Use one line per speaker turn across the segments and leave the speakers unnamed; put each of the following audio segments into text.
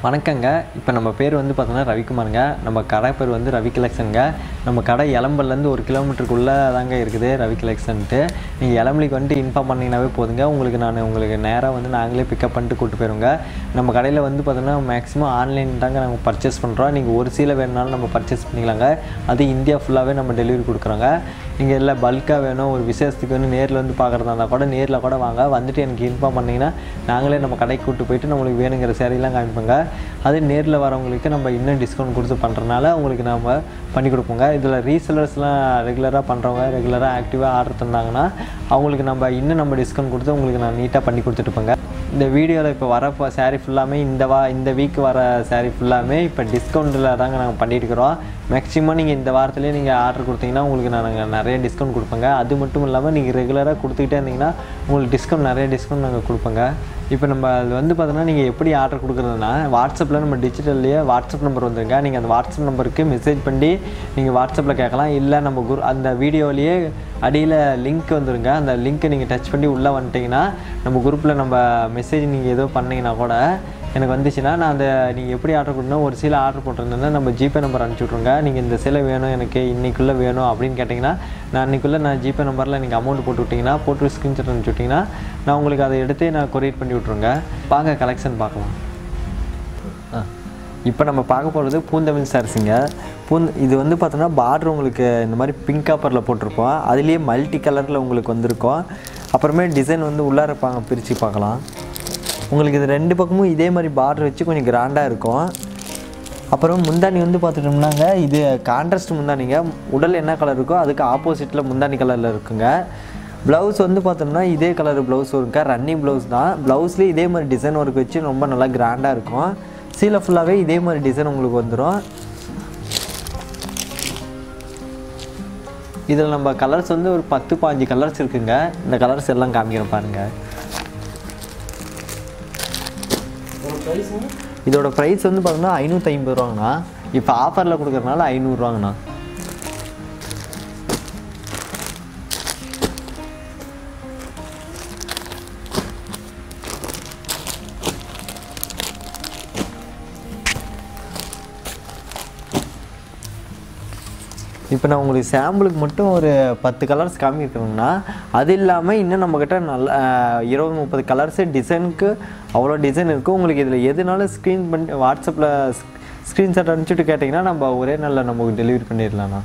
வணக்கங்க இப்போ நம்ம பேர் வந்து பார்த்தோன்னா ரவிக்குமாருங்க நம்ம கடை பேர் வந்து ரவி கலெக்ஷனுங்க நம்ம கடை எலம்பல்லேருந்து ஒரு கிலோமீட்டருக்குள்ளே தாங்க இருக்குது ரவி கலெக்ஷன்ட்டு நீங்கள் எலம்பலிக்கு வந்துட்டு இன்ஃபார்ம் பண்ணிங்கனாவே போதுங்க உங்களுக்கு நான் உங்களுக்கு நேராக வந்து நாங்களே பிக்கப் பண்ணிட்டு கூப்பிட்டு போயிருவோங்க நம்ம கடையில் வந்து பார்த்தோன்னா மேக்ஸிமம் ஆன்லைன் தாங்க நாங்கள் பர்ச்சேஸ் பண்ணுறோம் நீங்கள் ஒரு சீலை வேணுனாலும் நம்ம பர்ச்சேஸ் பண்ணிக்கலாங்க அது இந்தியா ஃபுல்லாகவே நம்ம டெலிவரி கொடுக்குறோங்க நீங்கள் இல்லை பல்காக வேணும் ஒரு விசேஷத்துக்கு வேணும் நேரில் வந்து பார்க்குறதா இருந்தால் கூட நேரில் கூட வாங்க வந்துட்டு எனக்கு இன்ஃபார்ம் பண்ணிங்கன்னா நாங்களே நம்ம கடைக்கு கூப்பிட்டு போயிட்டு நம்மளுக்கு வேணுங்கிற சேரீலாம் காமிப்போங்க அது நேரில் வரவங்களுக்கு நம்ம இன்னும் டிஸ்கவுண்ட் கொடுத்து பண்ணுறனால உங்களுக்கு நம்ம பண்ணி கொடுப்போங்க இதில் ரீசெலர்ஸ்லாம் ரெகுலராக பண்ணுறவங்க ரெகுலராக ஆக்டிவாக ஆர்டர் தந்தாங்கன்னா அவங்களுக்கு நம்ம இன்னும் நம்ம டிஸ்கவுண்ட் கொடுத்து உங்களுக்கு நான் நீட்டாக பண்ணி கொடுத்துட்டுப்போங்க இந்த வீடியோவில் இப்போ வர சாரீ ஃபுல்லாமே இந்த வா இந்த வீக் வர சாரீ ஃபுல்லாமே இப்போ டிஸ்கவுண்ட்டில் தாங்க நாங்கள் பண்ணிட்டு இருக்கிறோம் மேக்ஸிமம் நீங்கள் இந்த வாரத்துலேயே நீங்கள் ஆர்டர் கொடுத்தீங்கன்னா உங்களுக்கு நாங்கள் நிறைய டிஸ்கவுண்ட் கொடுப்போங்க அது மட்டும் இல்லாமல் நீங்கள் ரெகுலராக கொடுத்துக்கிட்டே இருந்தீங்கன்னா உங்களுக்கு டிஸ்கவுண்ட் நிறைய டிஸ்கவுண்ட் நாங்கள் கொடுப்போங்க இப்போ நம்ம அது வந்து பார்த்தோன்னா நீங்கள் எப்படி ஆர்டர் கொடுக்குறதுனா வாட்ஸ்அப்பில் நம்ம டிஜிட்டல்லையே வாட்ஸ்அப் நம்பர் வந்துருங்க நீங்கள் அந்த வாட்ஸ்அப் நம்பருக்கு மெசேஜ் பண்ணி நீங்கள் வாட்ஸ்அப்பில் கேட்கலாம் இல்லை நம்ம குரு அந்த வீடியோலேயே அடியில் லிங்க் வந்துருங்க அந்த லிங்க்கை நீங்கள் டச் பண்ணி உள்ளே வந்துட்டிங்கன்னா நம்ம குரூப்பில் நம்ம மெசேஜ் நீங்கள் ஏதோ பண்ணீங்கன்னா கூட எனக்கு வந்துச்சுன்னா நான் அந்த நீங்கள் எப்படி ஆர்டர் பண்ணணும் ஒரு சீலை ஆர்டர் போட்டிருந்தேன்னா நம்ம ஜிபே நம்பர் அனுப்பிச்சி விட்ருங்க நீங்கள் இந்த சீலை வேணும் எனக்கு இன்னைக்குள்ளே வேணும் அப்படின்னு கேட்டிங்கன்னா நான் அன்றைக்குள்ளே நான் ஜிபே நம்பரில் நீங்கள் அமௌண்ட் போட்டு விட்டிங்கன்னா போட்டு ஸ்க்ரீன்ஷாட் அனுப்பிச்சி விட்டிங்கன்னா நான் உங்களுக்கு அதை எடுத்து நான் கொரியர் பண்ணி விட்ருங்க வாங்க கலெக்ஷன் பார்க்கலாம் ஆ இப்போ நம்ம பார்க்க போகிறது பூந்தமிழ் சாரீஸுங்க பூந் இது வந்து பார்த்தோன்னா பார்டர் உங்களுக்கு இந்த மாதிரி பிங்க் காப்பரில் போட்டிருப்போம் அதுலேயே மல்டி கலரில் உங்களுக்கு வந்திருக்கும் அப்புறமே டிசைன் வந்து உள்ளார இருப்பாங்க பிரித்து பார்க்கலாம் உங்களுக்கு இது ரெண்டு பக்கமும் இதே மாதிரி பார்டர் வச்சு கொஞ்சம் கிராண்டாக இருக்கும் அப்புறம் முந்தானி வந்து பார்த்துட்டோம்னாங்க இது கான்ட்ராஸ்ட் முந்தானிங்க உடல் என்ன கலர் இருக்கோ அதுக்கு ஆப்போசிட்டில் முந்தானி கலரில் இருக்குங்க ப்ளவுஸ் வந்து பார்த்தோம்னா இதே கலர் ப்ளவுஸ் வருங்க ரன்னிங் ப்ளவுஸ் தான் ப்ளவுஸ்லேயே இதே மாதிரி டிசைன் ஒர்க் வச்சு ரொம்ப நல்லா கிராண்டாக இருக்கும் சீலை ஃபுல்லாகவே இதே மாதிரி டிசைன் உங்களுக்கு வந்துடும் இதில் நம்ம கலர்ஸ் வந்து ஒரு பத்து பாஞ்சு கலர்ஸ் இருக்குங்க இந்த கலர்ஸ் எல்லாம் காமிக்கிறேன் பாருங்கள் இதோட ப்ரைஸ் வந்து பார்த்தோம்னா ஐநூற்றி ஐம்பது ரூபாங்கண்ணா இப்போ ஆஃபரில் கொடுக்குறதுனால ஐநூறுரூவாங்கண்ணா இப்போ நான் உங்களுக்கு சாம்பிளுக்கு மட்டும் ஒரு பத்து கலர்ஸ் காமிக்கிறேங்கன்னா அது இல்லாமல் இன்னும் நம்மக்கிட்ட நல்ல அஹ், இருபது முப்பது கலர்ஸு டிசைனுக்கு அவ்வளோ டிசைன் இருக்குது உங்களுக்கு இதில் எதுனாலும் ஸ்க்ரீன் பண்ணி வாட்ஸ்அப்பில் ஸ்க்ரீன்ஷாட் அனுப்பிச்சிட்டு கேட்டிங்கன்னா நம்ம ஒரே நாளில் நமக்கு டெலிவரி பண்ணிடலாம்ண்ணா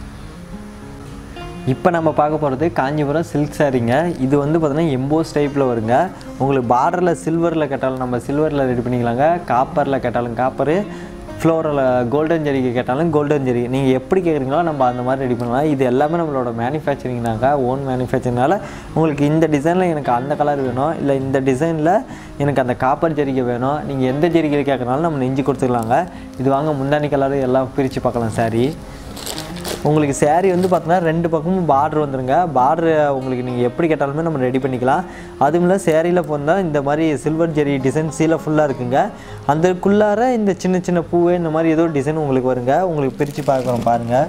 இப்போ நம்ம பார்க்க போகிறது காஞ்சிபுரம் சில்க் சாரீங்க இது வந்து பார்த்தீங்கன்னா எம்போஸ் டைப்பில் வருங்க உங்களுக்கு பார்டரில் சில்வரில் கேட்டாலும் நம்ம சில்வரில் ரெடி பண்ணிக்கலாங்க காப்பரில் கேட்டாலும் காப்பரு ஃப்ளோரில் கோல்டன் ஜெரிக்கு கேட்டாலும் கோல்டன் ஜெரி நீங்கள் எப்படி கேட்குறீங்களோ நம்ம அந்த மாதிரி ரெடி பண்ணலாம் இது எல்லாமே நம்மளோட மேனுஃபேக்சரிங்னாங்க ஓன் மேனுஃபேக்சரிங்னால உங்களுக்கு இந்த டிசைனில் எனக்கு அந்த கலர் வேணும் இல்லை இந்த டிசைனில் எனக்கு அந்த காப்பர் ஜெரிகை வேணும் நீங்கள் எந்த ஜெரிகை கேட்குறனாலும் நம்ம நெஞ்சு கொடுத்துக்கலாங்க இது வாங்க முந்தானி கலர் எல்லாம் பிரித்து பார்க்கலாம் சாரி உங்களுக்கு saree வந்து பார்த்தீங்கன்னா ரெண்டு பக்கமும் பார்டர் வந்துருங்க பார்டர் உங்களுக்கு நீங்கள் எப்படி கேட்டாலுமே நம்ம ரெடி பண்ணிக்கலாம் அதுவும் இல்லை சேரீயில் போனால் இந்த மாதிரி சில்வர் ஜெரி டிசைன் சீலை ஃபுல்லாக இருக்குங்க அந்தக்குள்ளார இந்த சின்ன சின்ன பூவு இந்த மாதிரி ஏதோ டிசைன் உங்களுக்கு வருங்க உங்களுக்கு பிரித்து பார்க்குறோம் பாருங்கள்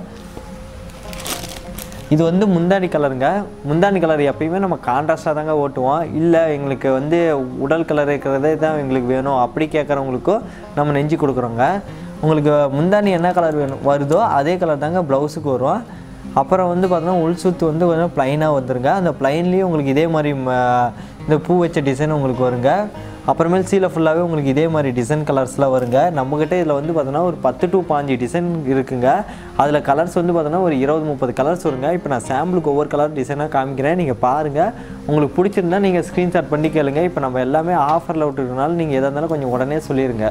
இது வந்து முந்தானி கலருங்க முந்தானி கலர் எப்பயுமே நம்ம கான்ட்ராஸ்டாக தாங்க ஓட்டுவோம் இல்லை எங்களுக்கு வந்து உடல் கலர் இருக்கிறதே தான் எங்களுக்கு வேணும் அப்படி கேட்குறவங்களுக்கும் நம்ம நெஞ்சு கொடுக்குறோங்க உங்களுக்கு முந்தானி என்ன கலர் வேணும் வருதோ அதே கலர் தாங்க ப்ளவுஸுக்கு வரும் அப்புறம் வந்து பார்த்தோன்னா உள் சுத்து வந்து கொஞ்சம் ப்ளைனாக வந்துருங்க அந்த ப்ளைன்லேயும் உங்களுக்கு இதே மாதிரி ம, இந்த பூ வச்ச டிசைன் உங்களுக்கு வருங்க அப்புறமேல் சீலை ஃபுல்லாகவே உங்களுக்கு இதே மாதிரி டிசைன் கலர்ஸ்லாம் வருங்க நம்மக்கிட்ட இதில் வந்து பார்த்தோன்னா ஒரு பத்து டு பாஞ்சு டிசைன் இருக்குங்க அதில் கலர்ஸ் வந்து பார்த்தோன்னா ஒரு இருபது முப்பது கலர்ஸ் வருங்க இப்போ நான் சாம்பிளுக்கு ஒவ்வொரு கலர் டிசைனாக காமிக்கிறேன் நீங்கள் பாருங்கள் உங்களுக்கு பிடிச்சிருந்தா நீங்கள் ஸ்க்ரீன்ஷாட் பண்ணி கேளுங்க இப்போ நம்ம எல்லாமே ஆஃபரில் விட்டுருக்கனால நீங்கள் எதாக இருந்தாலும் கொஞ்சம் உடனே சொல்லிடுங்க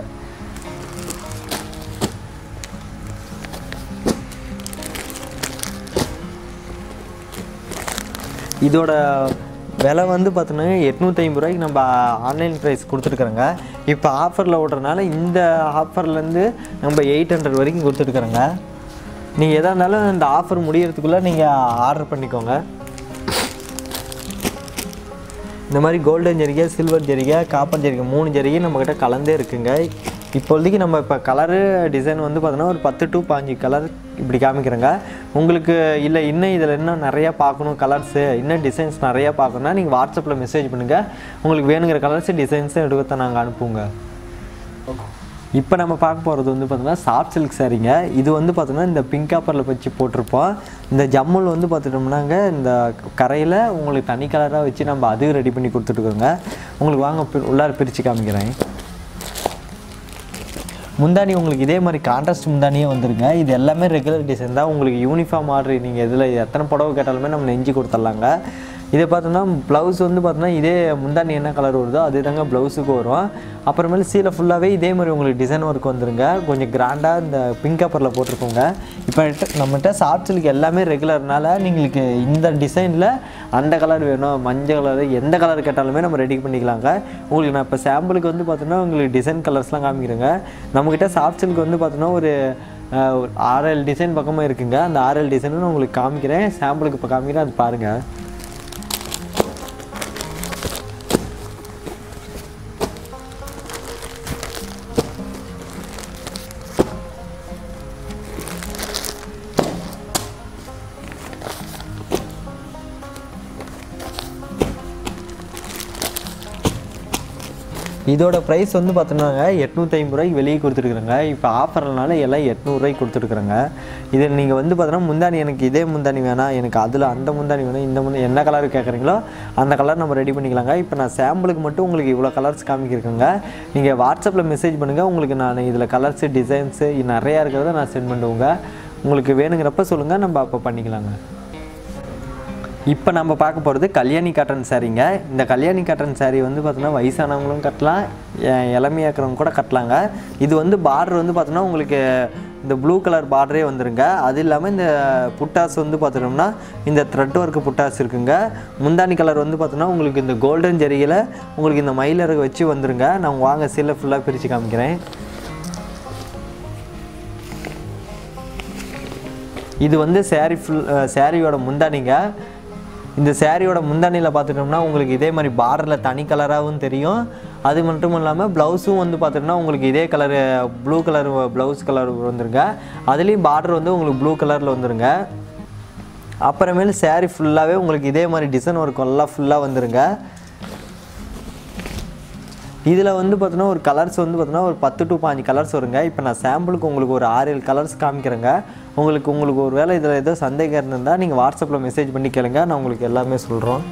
இதோட விலை வந்து பார்த்தோன்னா எட்நூற்றி ஐம்பது ரூபாய்க்கு நம்ம ஆன்லைன் ப்ரைஸ் கொடுத்துருக்குறோங்க இப்போ ஆஃபரில் ஓடுறதுனால இந்த ஆஃபர்லேருந்து நம்ம எயிட் ஹண்ட்ரட் வரைக்கும் கொடுத்துருக்குறோங்க நீங்கள் எதாக இருந்தாலும் இந்த ஆஃபர் முடியறதுக்குள்ளே நீங்கள் ஆர்டர் பண்ணிக்கோங்க இந்த மாதிரி கோல்டன் ஜரிகை சில்வர் ஜரிகை காப்பர் ஜரிகை மூணு ஜரிகை நம்மக்கிட்ட கலந்தே இருக்குங்க இப்போதைக்கு நம்ம இப்போ கலரு டிசைன் வந்து பார்த்தோன்னா ஒரு பத்து டு பாஞ்சு கலர் இப்படி காமிக்கிறேங்க உங்களுக்கு இல்லை இன்னும் இதில் இன்னும் நிறையா பார்க்கணும் கலர்ஸு இன்னும் டிசைன்ஸ் நிறையா பார்க்கணுன்னா நீங்கள் வாட்ஸ்அப்பில் மெசேஜ் பண்ணுங்கள் உங்களுக்கு வேணுங்கிற கலர்ஸு டிசைன்ஸும் எடுக்க நாங்கள் அனுப்புவோங்க இப்போ நம்ம பார்க்க போகிறது வந்து பார்த்தீங்கன்னா சாஃப்ட் சில்க் சாரீங்க இது வந்து பார்த்தீங்கன்னா இந்த பிங்க் காப்பரில் வச்சு போட்டிருப்போம் இந்த ஜம்முல் வந்து பார்த்துட்டோம்னாங்க இந்த கரையில் உங்களுக்கு தனி கலராக வச்சு நம்ம அதையும் ரெடி பண்ணி கொடுத்துட்டுருக்கோங்க உங்களுக்கு வாங்க பி- உள்ளார பிரித்து காமிக்கிறேன் முந்தானி உங்களுக்கு இதே மாதிரி கான்ட்ராஸ்ட் முந்தானியே வந்துருங்க இது எல்லாமே ரெகுலர் டிசைன் தான் உங்களுக்கு யூனிஃபார்ம் ஆர்டர் நீங்கள் இதில் எத்தனை புடவை கேட்டாலுமே நம்ம நெஞ்சு கொடுத்துட்லாங்க இதை பார்த்தோன்னா ப்ளவுஸ் வந்து பார்த்தோன்னா இதே முந்தானி என்ன கலர் வருதோ அதே தாங்க ப்ளவுஸுக்கு வரும் அப்புறமேல சீலை ஃபுல்லாகவே இதே மாதிரி உங்களுக்கு டிசைன் ஒர்க் வந்துருங்க கொஞ்சம் கிராண்டாக இந்த பிங்க் கப்பரில் போட்டிருக்கோங்க இப்போ நம்மகிட்ட சாஃப்ட் சில்க் எல்லாமே ரெகுலர்னால நீங்களுக்கு இந்த டிசைனில் அந்த கலர் வேணும் மஞ்சள் கலர் எந்த கலர் கேட்டாலுமே நம்ம ரெடி பண்ணிக்கலாங்க உங்களுக்கு நான் இப்போ சாம்பிளுக்கு வந்து பார்த்தோன்னா உங்களுக்கு டிசைன் கலர்ஸ்லாம் காமிக்கிறேங்க நம்மக்கிட்ட சாஃப்ட் சில்க் வந்து பார்த்தோன்னா ஒரு அஹ், ஒரு ஆர்எல் டிசைன் பக்கமாக இருக்குங்க அந்த ஆர்எல் டிசைனும் நான் உங்களுக்கு காமிக்கிறேன் சாம்பிளுக்கு இப்போ காமிக்கிறேன் அது பாருங்கள் இதோட ப்ரைஸ் வந்து பார்த்தோம்னாங்க எட்நூற்றி ஐம்பது ரூபாய்க்கு வெளியே கொடுத்துருக்குறேங்க இப்போ ஆஃபர்னால எல்லாம் எட்நூறுரூவாய்க்கு கொடுத்துருக்குறேங்க இதில் நீங்கள் வந்து பார்த்தோன்னா முந்தானி எனக்கு இதே முந்தானி வேணாம் எனக்கு அதில் அந்த முந்தானி வேணும் இந்த முந்தானி என்ன கலர் கேட்குறீங்களோ அந்த கலர் நம்ம ரெடி பண்ணிக்கலாங்க இப்போ நான் சாம்பிளுக்கு மட்டும் உங்களுக்கு இவ்வளோ கலர்ஸ் காமிக்கிருக்கேங்க நீங்கள் வாட்ஸ்அப்பில் மெசேஜ் பண்ணுங்கள் உங்களுக்கு நான் இதில் கலர்ஸு டிசைன்ஸு நிறையா இருக்கிறத நான் சென்ட் பண்ணுவேங்க உங்களுக்கு வேணுங்கிறப்ப சொல்லுங்கள் நம்ம அப்போ பண்ணிக்கலாங்க இப்போ நம்ம பார்க்க போகிறது கல்யாணி காட்டன் சாரீங்க இந்த கல்யாணி காட்டன் saree வந்து பார்த்தோன்னா வயசானவங்களும் கட்டலாம் எ- இளமையாக்கிறவங்க கூட கட்டலாங்க இது வந்து பார்டர் வந்து பார்த்தோன்னா உங்களுக்கு இந்த ப்ளூ கலர் பார்டரே வந்துருங்க அது இல்லாமல் இந்த புட்டாஸ் வந்து பார்த்துட்டோம்னா இந்த த்ரெட் ஒர்க் புட்டாஸ் இருக்குங்க முந்தானி கலர் வந்து பார்த்தோன்னா உங்களுக்கு இந்த கோல்டன் ஜரிகையில் உங்களுக்கு இந்த மயிலறகு வச்சு வந்துருங்க நான் வாங்க சீலை ஃபுல்லாக பிரித்து காமிக்கிறேன் இது வந்து saree ஃபுல் சாரியோட முந்தானிங்க இந்த சாரியோட முந்தானியில் பார்த்துட்டோம்னா உங்களுக்கு இதே மாதிரி பார்டரில் தனி கலராகவும் தெரியும் அது மட்டும் இல்லாமல் ப்ளவுஸும் வந்து பார்த்துட்டோம்னா உங்களுக்கு இதே colour blue colour blouse colour வந்துருங்க அதுலேயும் பார்டர் வந்து உங்களுக்கு ப்ளூ கலரில் வந்துருங்க அப்புறமேல் saree ஃபுல்லாகவே உங்களுக்கு இதே மாதிரி டிசைன் ஒர்க் எல்லாம் ஃபுல்லாக வந்துருங்க இதில் வந்து பார்த்தோன்னா ஒரு கலர்ஸ் வந்து பார்த்தோன்னா ஒரு பத்து டு பாஞ்சு கலர்ஸ் வருங்க இப்போ நான் சாம்பிளுக்கு உங்களுக்கு ஒரு ஆறு ஏழு கலர்ஸ் காமிக்கிறேங்க உங்களுக்கு உங்களுக்கு ஒரு வேளை இதில் ஏதோ சந்தேகம் இருந்திருந்தால் நீங்கள் வாட்ஸ்அப்பில் மெசேஜ் பண்ணி கேளுங்க நான் உங்களுக்கு எல்லாமே சொல்கிறோம்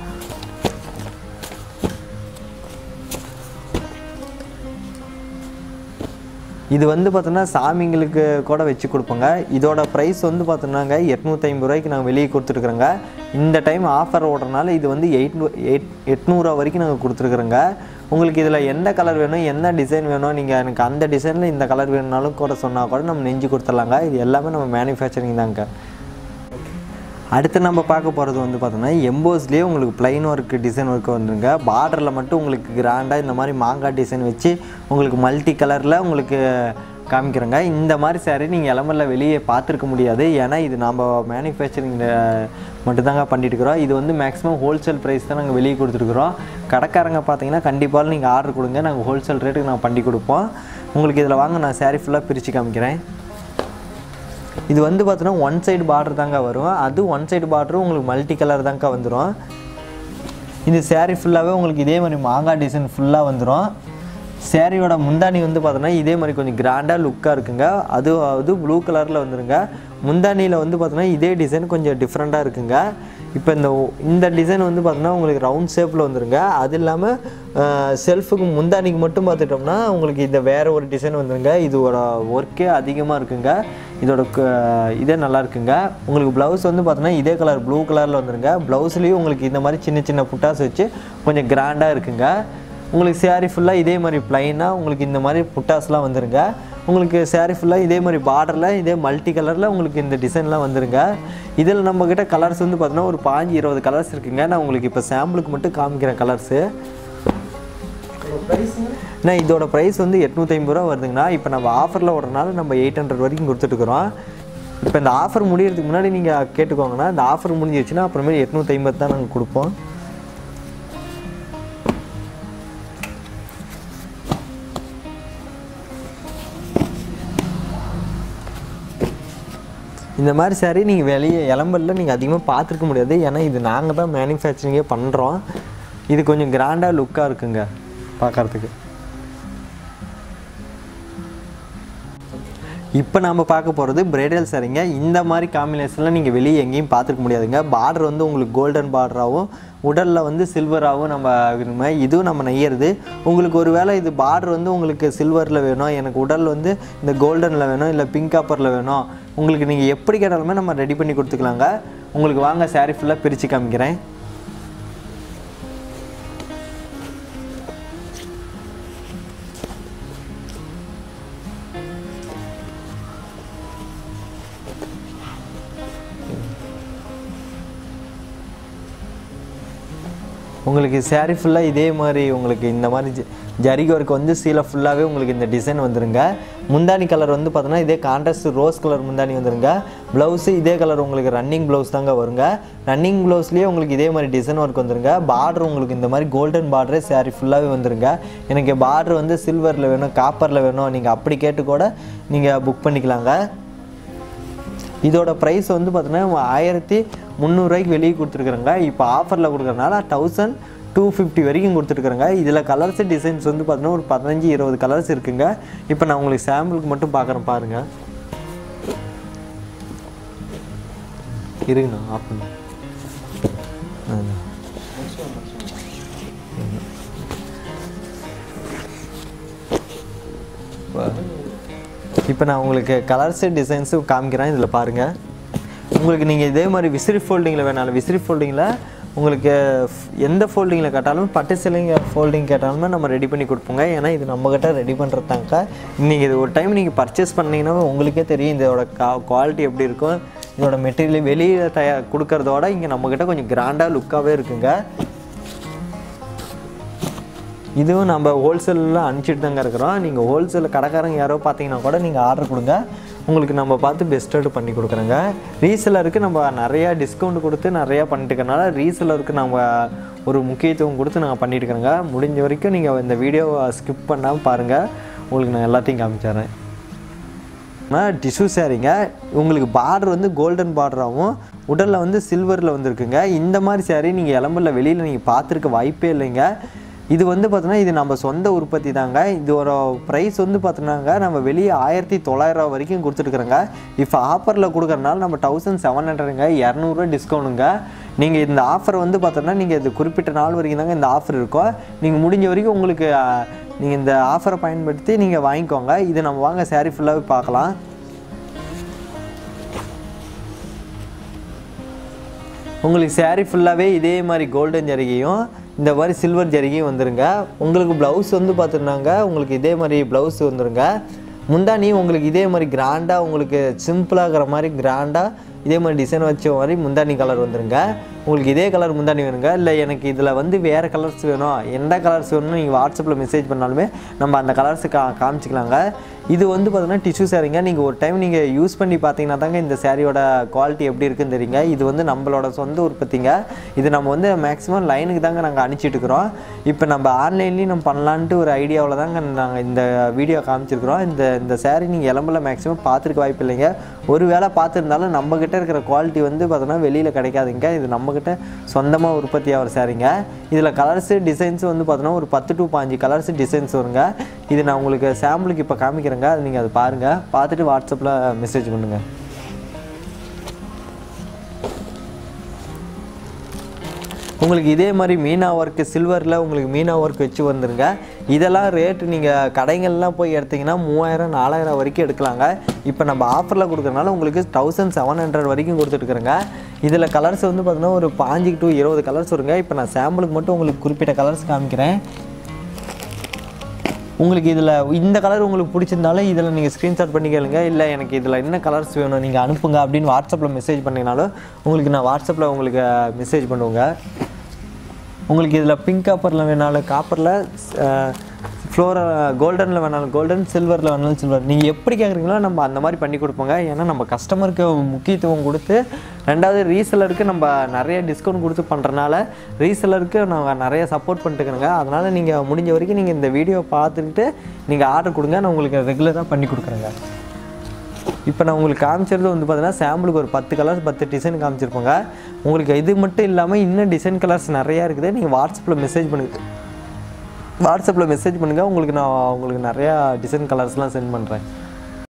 இது வந்து பார்த்தோன்னா சாமிங்களுக்கு கூட வச்சு கொடுப்போங்க இதோட ப்ரைஸ் வந்து பார்த்தோன்னாங்க எட்நூற்றி ஐம்பது ரூபாய்க்கு நாங்கள் வெளியே கொடுத்துருக்குறோங்க இந்த டைம் ஆஃபர் ஓடுறனால இது வந்து எயிட் எயிட் எட்நூறுவா வரைக்கும் நாங்கள் கொடுத்துருக்குறோங்க உங்களுக்கு இதில் எந்த கலர் வேணும் என்ன டிசைன் வேணும் நீங்கள் எனக்கு அந்த டிசைனில் இந்த கலர் வேணும்னாலும் கூட சொன்னால் கூட நம்ம நெஞ்சு கொடுத்துர்லாங்க இது எல்லாமே நம்ம மேனுஃபேக்சரிங் தாங்க அடுத்து நம்ம பார்க்க போகிறது வந்து பார்த்தோம்னா எம்போஸ்லேயே உங்களுக்கு plain ஒர்க் டிசைன் ஒர்க் வந்துருங்க பார்டரில் மட்டும் உங்களுக்கு கிராண்டாக இந்த மாதிரி மாங்காய் டிசைன் வச்சு உங்களுக்கு மல்டி கலரில் உங்களுக்கு காமிக்கிறேங்க இந்த மாதிரி saree நீங்கள் இளமல்ல வெளியே பார்த்துருக்க முடியாது ஏன்னா இது நம்ம மேனுஃபேக்சரிங் மட்டும்தாங்க பண்ணிட்டு இருக்கிறோம் இது வந்து மேக்ஸிமம் ஹோல்சேல் ப்ரைஸ் தான் நாங்கள் வெளியே கொடுத்துருக்குறோம் கடைக்காரங்க பார்த்தீங்கன்னா கண்டிப்பாக நீங்கள் ஆர்டர் கொடுங்க நாங்கள் ஹோல்சேல் ரேட்டுக்கு நாங்கள் பண்ணி கொடுப்போம் உங்களுக்கு இதில் வாங்க நான் saree ஃபுல்லாக பிரித்து காமிக்கிறேன் இது வந்து பார்த்தோன்னா ஒன் சைடு பார்டர் தாங்க வரும் அது ஒன் சைடு பார்டரும் உங்களுக்கு மல்டி கலர் தாங்க வந்துடும் இந்த saree ஃபுல்லாகவே உங்களுக்கு இதே மாதிரி மாங்காய் டிசைன் ஃபுல்லாக வந்துடும் சேரீயோட முந்தானி வந்து பார்த்தோன்னா இதே மாதிரி கொஞ்சம் கிராண்டாக லுக்காக இருக்குங்க அது அது ப்ளூ கலரில் வந்துருங்க முந்தானியில் வந்து பார்த்தோன்னா இதே டிசைன் கொஞ்சம் டிஃப்ரெண்ட்டாக இருக்குங்க இப்போ இந்த இந்த டிசைன் வந்து பார்த்தோன்னா உங்களுக்கு ரவுண்ட் ஷேப்பில் வந்துருங்க அது இல்லாமல் செல்ஃபுக்கு முந்தானிக்கு மட்டும் பார்த்துட்டோம்னா உங்களுக்கு இந்த வேறு ஒரு டிசைன் வந்துருங்க இதோட ஒர்க்கே அதிகமாக இருக்குங்க இதோட க- இதே நல்லா இருக்குங்க உங்களுக்கு ப்ளவுஸ் வந்து பார்த்தோன்னா இதே கலர் ப்ளூ கலரில் வந்துருங்க ப்ளவுஸ்லேயும் உங்களுக்கு இந்த மாதிரி சின்ன சின்ன புட்டாஸ் வச்சு கொஞ்சம் கிராண்டாக இருக்குங்க உங்களுக்கு saree ஃபுல்லாக இதே மாதிரி ப்ளைனாக உங்களுக்கு இந்த மாதிரி புட்டாஸ்லாம் வந்துருங்க உங்களுக்கு saree ஃபுல்லாக இதே மாதிரி பார்டரில் இதே மல்டி கலரில் உங்களுக்கு இந்த டிசைன்லாம் வந்துருங்க இதில் நம்மக்கிட்ட கலர்ஸ் வந்து பார்த்தோன்னா ஒரு பாஞ்சு இருபது கலர்ஸ் இருக்குங்க நான் உங்களுக்கு இப்போ சாம்பிளுக்கு மட்டும் காமிக்கிறேன் கலர்ஸு நான் இதோட ப்ரைஸ் வந்து எட்நூற்றி ஐம்பது ரூபா வருதுங்கண்ணா இப்போ நம்ம ஆஃபரில் ஓடுறனால நம்ம எயிட் ஹண்ட்ரட் வரைக்கும் கொடுத்துட்டுருக்குறோம் இப்போ இந்த ஆஃபர் முடியறதுக்கு முன்னாடி நீங்கள் கேட்டுக்கோங்கண்ணா இந்த ஆஃபர் முடிஞ்சிருச்சுன்னா அப்புறமேல் எட்நூற்றி ஐம்பது தான் நாங்கள் கொடுப்போம் இந்த மாதிரி saree நீங்கள் வெளியே இளம்பல்ல நீங்கள் அதிகமாக பார்த்துருக்க முடியாது ஏன்னா இது நாங்கள் தான் மேனுஃபேக்சரிங்கே பண்ணுறோம் இது கொஞ்சம் கிராண்டாக லுக்காக இருக்குங்க பார்க்கறதுக்கு இப்போ நம்ம பார்க்க போகிறது பிரைடல் சாரீங்க இந்த மாதிரி காம்பினேஷனில் நீங்கள் வெளியே எங்கேயும் பார்த்துருக்க முடியாதுங்க பார்டர் வந்து உங்களுக்கு கோல்டன் பார்டராகவும் உடலில் வந்து சில்வராகவும் நம்ம விரும்ப இதுவும் நம்ம நெய்யறது உங்களுக்கு ஒரு வேளை இது பார்டர் வந்து உங்களுக்கு சில்வரில் வேணும் எனக்கு உடல் வந்து இந்த கோல்டனில் வேணும் இல்லை பிங்க் காப்பரில் வேணும் உங்களுக்கு நீங்கள் எப்படி கேட்டாலுமே நம்ம ரெடி பண்ணி கொடுத்துக்கலாங்க உங்களுக்கு வாங்க saree ஃபுல்லாக பிரித்து காமிக்கிறேன் உங்களுக்கு saree ஃபுல்லாக இதே மாதிரி உங்களுக்கு இந்த மாதிரி ஜ- ஜரிகை ஒர்க் வந்து சீலை ஃபுல்லாகவே உங்களுக்கு இந்த டிசைன் வந்துருங்க முந்தானி கலர் வந்து பார்த்தோன்னா இதே கான்ட்ராஸ்ட் ரோஸ் கலர் முந்தானி வந்துருங்க ப்ளவுஸு இதே கலர் உங்களுக்கு ரன்னிங் ப்ளவுஸ் தாங்க வருங்க ரன்னிங் ப்ளவுஸ்லேயே உங்களுக்கு இதே மாதிரி டிசைன் ஒர்க் வந்துருங்க பார்டர் உங்களுக்கு இந்த மாதிரி கோல்டன் பார்டரே saree ஃபுல்லாகவே வந்துருங்க எனக்கு பார்டர் வந்து சில்வரில் வேணும் காப்பரில் வேணும் நீங்கள் அப்படி கேட்டு கூட நீங்கள் புக் பண்ணிக்கலாங்க இதோட ப்ரைஸ் வந்து பார்த்தீங்கன்னா ஆயிரத்தி முந்நூறுரூவாய்க்கு வெளியே கொடுத்துருக்குறேங்க இப்போ ஆஃபரில் கொடுக்குறனால தௌசண்ட் டூ ஃபிஃப்டி வரைக்கும் கொடுத்துருக்குறேங்க இதில் கலர்ஸ் டிசைன்ஸ் வந்து பார்த்தீங்கன்னா ஒரு பதினஞ்சு இருபது கலர்ஸ் இருக்குங்க இப்போ நான் உங்களுக்கு சாம்பிளுக்கு மட்டும் பார்க்குறேன் பாருங்கள் இருங்கண்ணா ஆஃப் பண்ணு ஆ. இப்போ நான் உங்களுக்கு கலர்ஸு டிசைன்ஸும் காமிக்கிறேன் இதில் பாருங்கள் உங்களுக்கு நீங்கள் இதே மாதிரி விசிறி ஃபோல்டிங்கில் வேணாலும் விசிறி ஃபோல்டிங்கில் உங்களுக்கு f- எந்த ஃபோல்டிங்கில் கேட்டாலும் பட்டு சிலைங்க ஃபோல்டிங் கேட்டாலுமே நம்ம ரெடி பண்ணி கொடுப்போங்க ஏன்னா இது நம்மக்கிட்ட ரெடி பண்ணுறதாங்க நீங்கள் இது ஒரு டைம் நீங்கள் பர்ச்சேஸ் பண்ணீங்கன்னா உங்களுக்கே தெரியும் இதோட கா குவாலிட்டி எப்படி இருக்கும் இதோட மெட்டீரியல் வெளியில் தயா கொடுக்கறதோட இங்கே நம்மக்கிட்ட கொஞ்சம் கிராண்டாக லுக்காகவே இருக்குங்க இதுவும் நம்ம ஹோல்சேலில் அனுப்பிச்சிட்டு தாங்க இருக்கிறோம் நீங்கள் ஹோல்சேல் கடைக்காரங்க யாரோ பார்த்தீங்கன்னா கூட நீங்கள் ஆர்டர் கொடுங்க உங்களுக்கு நம்ம பார்த்து பெஸ்ட்டாக பண்ணி கொடுக்குறோங்க ரீசெலருக்கு நம்ம நிறையா டிஸ்கவுண்ட் கொடுத்து நிறையா பண்ணிட்டு இருக்கறனால ரீசெலருக்கு நம்ம ஒரு முக்கியத்துவம் கொடுத்து நாங்கள் பண்ணிட்டு இருக்கிறோங்க முடிஞ்ச வரைக்கும் நீங்கள் இந்த வீடியோவை ஸ்கிப் பண்ணாமல் பாருங்கள் உங்களுக்கு நான் எல்லாத்தையும் காமிச்சிடுறேன் ஆனால் டிஷ்யூ சாரீங்க உங்களுக்கு பார்டர் வந்து கோல்டன் பார்டராகவும் உடலில் வந்து சில்வரில் வந்துருக்குங்க இந்த மாதிரி saree நீங்கள் இளம்பில் வெளியில் நீங்கள் பார்த்துருக்க வாய்ப்பே இல்லைங்க இது வந்து பார்த்தோன்னா இது நம்ம சொந்த உற்பத்தி தாங்க இது ஒரு ப்ரைஸ் வந்து பார்த்தோன்னாங்க நம்ம வெளியே ஆயிரத்தி தொள்ளாயிரம் வரைக்கும் கொடுத்துட்டுருக்குறோங்க இப்போ ஆஃபரில் கொடுக்குறனால நம்ம தௌசண்ட் செவன் ஹண்ட்ரடுங்க இரநூறுவா டிஸ்கவுண்ட்டுங்க நீங்கள் இந்த ஆஃபர் வந்து பார்த்தோன்னா நீங்கள் இது குறிப்பிட்ட நாள் வரைக்கும் தாங்க இந்த ஆஃபர் இருக்கும் நீங்கள் முடிஞ்ச வரைக்கும் உங்களுக்கு நீங்கள் இந்த ஆஃபரை பயன்படுத்தி நீங்கள் வாங்கிக்கோங்க இது நம்ம வாங்க saree ஃபுல்லாகவே பார்க்கலாம் உங்களுக்கு saree ஃபுல்லாகவே இதே மாதிரி கோல்டன் ஜரிகையும் இந்த மாதிரி சில்வர் ஜரிகையும் வந்துருங்க உங்களுக்கு ப்ளவுஸ் வந்து பார்த்துருந்தாங்க உங்களுக்கு இதே மாதிரி ப்ளவுஸ் வந்துருங்க முந்தானி உங்களுக்கு இதே மாதிரி கிராண்டாக உங்களுக்கு சிம்பிளாகிற மாதிரி கிராண்டாக இதே மாதிரி டிசைன் வச்ச மாதிரி முந்தானி கலர் வந்துருங்க உங்களுக்கு இதே கலர் முந்தானி வேணுங்க இல்லை எனக்கு இதில் வந்து வேறு கலர்ஸ் வேணும் எந்த கலர்ஸ் வேணும்னு நீங்கள் வாட்ஸ்அப்பில் மெசேஜ் பண்ணாலுமே நம்ம அந்த கலர்ஸ் கா காமிச்சிக்கலாங்க இது வந்து பார்த்தீங்கன்னா டிஷ்யூ சாரீங்க நீங்கள் ஒரு டைம் நீங்கள் யூஸ் பண்ணி பார்த்தீங்கன்னா தாங்க இந்த சாரியோட குவாலிட்டி எப்படி இருக்குன்னு தெரியுங்க இது வந்து நம்மளோட சொந்த உற்பத்திங்க இது நம்ம வந்து மேக்ஸிமம் லைனுக்கு தாங்க நாங்கள் அனுப்பிச்சிட்டு இருக்கிறோம் இப்போ நம்ம ஆன்லைன்லேயும் நம்ம பண்ணலான்ட்டு ஒரு ஐடியாவில் தாங்க நாங்கள் இந்த வீடியோ காமிச்சிருக்கிறோம் இந்த இந்த saree நீங்கள் இளம்பில் மேக்ஸிமம் பார்த்துருக்க வாய்ப்பு இல்லைங்க ஒரு வேளை பார்த்துருந்தாலும் நம்மக்கிட்ட இருக்கிற குவாலிட்டி வந்து பார்த்தோன்னா வெளியில் கிடைக்காதுங்க இது நம்மக்கிட்ட சொந்தமாக உற்பத்தி ஆகிற சாரீங்க இதில் கலர்ஸு டிசைன்ஸ் வந்து பார்த்தோன்னா ஒரு பத்து டு பாஞ்சு கலர்ஸ் டிசைன்ஸ் வருங்க இது நான் உங்களுக்கு சாம்பிளுக்கு இப்போ காமிக்கிறேங்க அது நீங்கள் அதை பாருங்கள் பார்த்துட்டு வாட்ஸ்அப்பில் மெசேஜ் பண்ணுங்கள் உங்களுக்கு இதே மாதிரி மீனா ஒர்க்கு சில்வரில் உங்களுக்கு மீனா ஒர்க் வச்சு வந்துருங்க இதெல்லாம் ரேட்டு நீங்கள் கடைகள்லாம் போய் எடுத்தீங்கன்னா மூவாயிரம் நாலாயிரம் வரைக்கும் எடுக்கலாங்க இப்போ நம்ம ஆஃபரில் கொடுக்குறனால உங்களுக்கு தௌசண்ட் செவன் ஹண்ட்ரட் வரைக்கும் கொடுத்துட்டுருக்குறேங்க இதில் கலர்ஸ் வந்து பார்த்தீங்கன்னா ஒரு பாஞ்சு டு இருபது கலர்ஸ் வருங்க இப்போ நான் சாம்பிளுக்கு மட்டும் உங்களுக்கு குறிப்பிட்ட கலர்ஸ் காமிக்கிறேன் உங்களுக்கு இதில் இந்த கலர் உங்களுக்கு பிடிச்சிருந்தாலும் இதில் நீங்கள் ஸ்க்ரீன்ஷாட் பண்ணி கேளுங்க இல்லை எனக்கு இதில் என்ன கலர்ஸ் வேணும் நீங்கள் அனுப்புங்க அப்படின்னு வாட்ஸ்அப்பில் மெசேஜ் பண்ணிங்கனாலும் உங்களுக்கு நான் வாட்ஸ்அப்பில் உங்களுக்கு மெசேஜ் பண்ணுவேங்க உங்களுக்கு இதில் பிங்க் காப்பரில் வேணாலும் காப்பரில் ஃப்ளோர கோல்டனில் வேணாலும் கோல்டன் சில்வரில் வேணாலும் சில்வர் நீங்கள் எப்படி கேட்குறீங்களோ நம்ம அந்த மாதிரி பண்ணி கொடுப்போங்க ஏன்னா நம்ம கஸ்டமருக்கு முக்கியத்துவம் கொடுத்து ரெண்டாவது ரீசெலருக்கு நம்ம நிறைய டிஸ்கவுண்ட் கொடுத்து பண்ணுறனால ரீசெலருக்கு நாங்கள் நிறைய சப்போர்ட் பண்ணிட்டுக்கிறோங்க அதனால் நீங்கள் முடிஞ்ச வரைக்கும் நீங்கள் இந்த வீடியோ பார்த்துக்கிட்டு நீங்கள் ஆர்டர் கொடுங்க நான் உங்களுக்கு ரெகுலராக பண்ணி கொடுக்குறேங்க இப்போ நான் உங்களுக்கு காமிச்சிருது வந்து பார்த்தீங்கன்னா சாம்பிளுக்கு ஒரு பத்து கலர்ஸ் பத்து டிசைன் காமிச்சிருப்போங்க உங்களுக்கு இது மட்டும் இல்லாமல் இன்னும் டிசைன் கலர்ஸ் நிறையா இருக்குது நீங்கள் வாட்ஸ்அப்பில் மெசேஜ் பண்ணுங்க வாட்ஸ்அப்பில் மெசேஜ் பண்ணுங்கள் உங்களுக்கு நான் உங்களுக்கு நிறையா டிசைன் கலர்ஸ்லாம் சென்ட் பண்ணுறேன்